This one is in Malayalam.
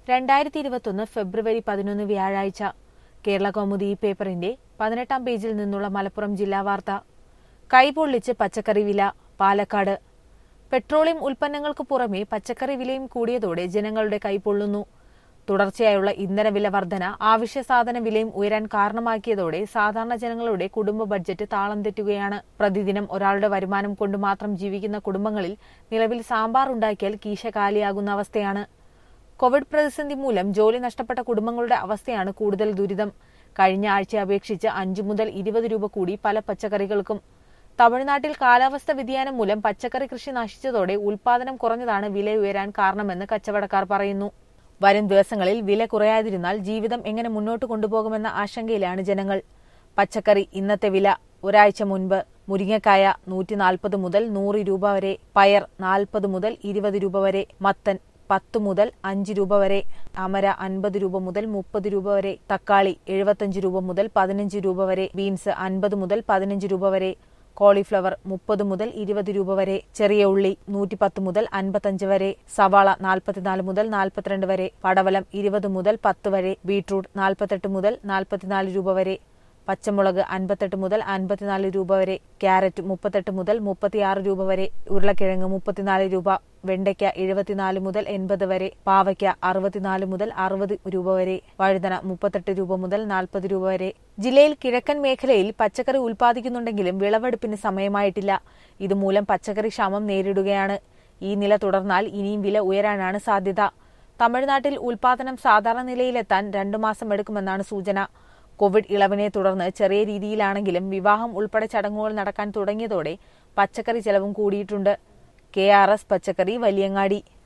രണ്ടായിരത്തി ഇരുപത്തൊന്ന് ഫെബ്രുവരി പതിനൊന്ന് വ്യാഴാഴ്ച കേരള കൗമുദി ഈ പേപ്പറിന്റെ പതിനെട്ടാം പേജിൽ നിന്നുള്ള മലപ്പുറം ജില്ലാ വാർത്ത കൈപൊള്ളിച്ച് പച്ചക്കറി വില പാലക്കാട് പെട്രോളിയം ഉൽപ്പന്നങ്ങൾക്ക് പുറമെ പച്ചക്കറി വിലയും കൂടിയതോടെ ജനങ്ങളുടെ കൈപൊള്ളുന്നു തുടർച്ചയായുള്ള ഇന്ധനവില വർധന അവശ്യ സാധന വിലയും ഉയരാൻ കാരണമാക്കിയതോടെ സാധാരണ ജനങ്ങളുടെ കുടുംബ ബഡ്ജറ്റ് താളം തെറ്റുകയാണ് പ്രതിദിനം ഒരാളുടെ വരുമാനം കൊണ്ട് മാത്രം ജീവിക്കുന്ന കുടുംബങ്ങളിൽ നിലവിൽ സാമ്പാർ ഉണ്ടാക്കിയാൽ കീശ കാലിയാകുന്ന അവസ്ഥയാണ് കോവിഡ് പ്രതിസന്ധി മൂലം ജോലി നഷ്ടപ്പെട്ട കുടുംബങ്ങളുടെ അവസ്ഥയാണ് കൂടുതൽ ദുരിതം കഴിഞ്ഞ ആഴ്ച അപേക്ഷിച്ച് അഞ്ചു മുതൽ ഇരുപത് രൂപ കൂടി പല പച്ചക്കറികൾക്കും തമിഴ്നാട്ടിൽ കാലാവസ്ഥ വ്യതിയാനം മൂലം പച്ചക്കറി കൃഷി നശിച്ചതോടെ ഉൽപാദനം കുറഞ്ഞതാണ് വില ഉയരാൻ കാരണമെന്ന് കച്ചവടക്കാർ പറയുന്നു വരും ദിവസങ്ങളിൽ വില കുറയാതിരുന്നാൽ ജീവിതം എങ്ങനെ മുന്നോട്ട് കൊണ്ടുപോകുമെന്ന ആശങ്കയിലാണ് ജനങ്ങൾ പച്ചക്കറി ഇന്നത്തെ വില ഒരാഴ്ച മുൻപ് മുരിങ്ങക്കായ നൂറ്റി നാൽപ്പത് മുതൽ നൂറ് രൂപ വരെ പയർ നാൽപ്പത് മുതൽ ഇരുപത് രൂപ വരെ മത്തൻ പത്ത് മുതൽ അഞ്ച് രൂപ വരെ അമര അൻപത് രൂപ മുതൽ മുപ്പത് രൂപ വരെ തക്കാളി എഴുപത്തഞ്ച് രൂപ മുതൽ പതിനഞ്ച് രൂപ വരെ ബീൻസ് അൻപത് മുതൽ പതിനഞ്ച് രൂപ വരെ കോളിഫ്ലവർ മുപ്പത് മുതൽ ഇരുപത് രൂപ വരെ ചെറിയ ഉള്ളി നൂറ്റിപ്പത്ത് മുതൽ അൻപത്തഞ്ച് വരെ സവാള നാൽപ്പത്തിനാല് മുതൽ നാൽപ്പത്തിരണ്ട് വരെ പടവലം ഇരുപത് മുതൽ പത്ത് വരെ ബീട്രൂട്ട് നാൽപ്പത്തെട്ട് മുതൽ നാൽപ്പത്തിനാല് രൂപ വരെ പച്ചമുളക് അൻപത്തെട്ട് മുതൽ അൻപത്തിനാല് രൂപ വരെ ക്യാരറ്റ് മുപ്പത്തെട്ട് മുതൽ മുപ്പത്തിയാറ് രൂപ വരെ ഉരുളക്കിഴങ്ങ് മുപ്പത്തിനാല് രൂപ വെണ്ടയ്ക്ക എഴുപത്തിനാല് മുതൽ എൺപത് വരെ പാവയ്ക്ക അറുപത്തിനാല് മുതൽ അറുപത് രൂപ വരെ വഴുതന മുപ്പത്തെട്ട് രൂപ മുതൽ നാൽപ്പത് രൂപ വരെ ജില്ലയിൽ കിഴക്കൻ മേഖലയിൽ പച്ചക്കറി ഉൽപ്പാദിക്കുന്നുണ്ടെങ്കിലും വിളവെടുപ്പിന് സമയമായിട്ടില്ല ഇതുമൂലം പച്ചക്കറി ക്ഷാമം നേരിടുകയാണ് ഈ നില തുടർന്നാൽ ഇനിയും വില ഉയരാനാണ് സാധ്യത തമിഴ്നാട്ടിൽ ഉൽപാദനം സാധാരണ നിലയിലെത്താൻ രണ്ടു മാസം എടുക്കുമെന്നാണ് സൂചന കോവിഡ് ഇളവിനെ തുടർന്ന് ചെറിയ രീതിയിലാണെങ്കിലും വിവാഹം ഉൾപ്പെടെ ചടങ്ങുകൾ നടക്കാൻ തുടങ്ങിയതോടെ പച്ചക്കറി ചെലവും കൂടിയിട്ടുണ്ട് കെ ആർ എസ് പച്ചക്കറി വലിയങ്ങാടി